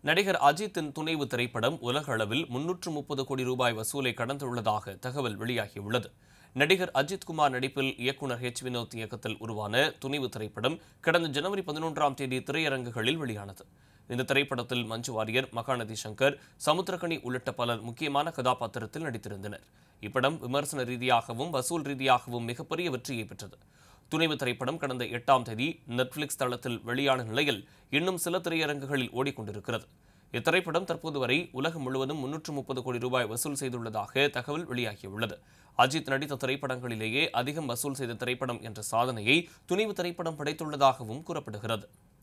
நடிகர் அஜித்தின் துணைவு திரைப்படம் உலக அளவில் முன்னூற்று முப்பது கோடி ரூபாய் வசூலை கடந்துள்ளதாக தகவல் வெளியாகியுள்ளது நடிகர் அஜித் குமார் நடிப்பில் இயக்குனர் ஹெச் வினோத் இயக்கத்தில் உருவான துணிவு திரைப்படம் கடந்த ஜனவரி பதினொன்றாம் தேதி திரையரங்குகளில் வெளியானது இந்த திரைப்படத்தில் மஞ்சு வாரியர் மகாநதி சங்கர் சமுத்திரகனி உள்ளிட்ட பலர் முக்கியமான கதாபாத்திரத்தில் நடித்திருந்தனர் இப்படம் விமர்சன ரீதியாகவும் வசூல் ரீதியாகவும் மிகப்பெரிய வெற்றியை பெற்றது துணிவு திரைப்படம் கடந்த எட்டாம் தேதி நெட்ஃபிளிக்ஸ் தளத்தில் வெளியான நிலையில் இன்னும் சில திரையரங்குகளில் ஓடிக்கொண்டிருக்கிறது இத்திரைப்படம் தற்போது வரை உலகம் முழுவதும் முன்னூற்று முப்பது கோடி ரூபாய் வசூல் செய்துள்ளதாக தகவல் வெளியாகியுள்ளது அஜித் நடித்த திரைப்படங்களிலேயே அதிகம் வசூல் செய்த திரைப்படம் என்ற சாதனையை துணிவு திரைப்படம் படைத்துள்ளதாகவும் கூறப்படுகிறது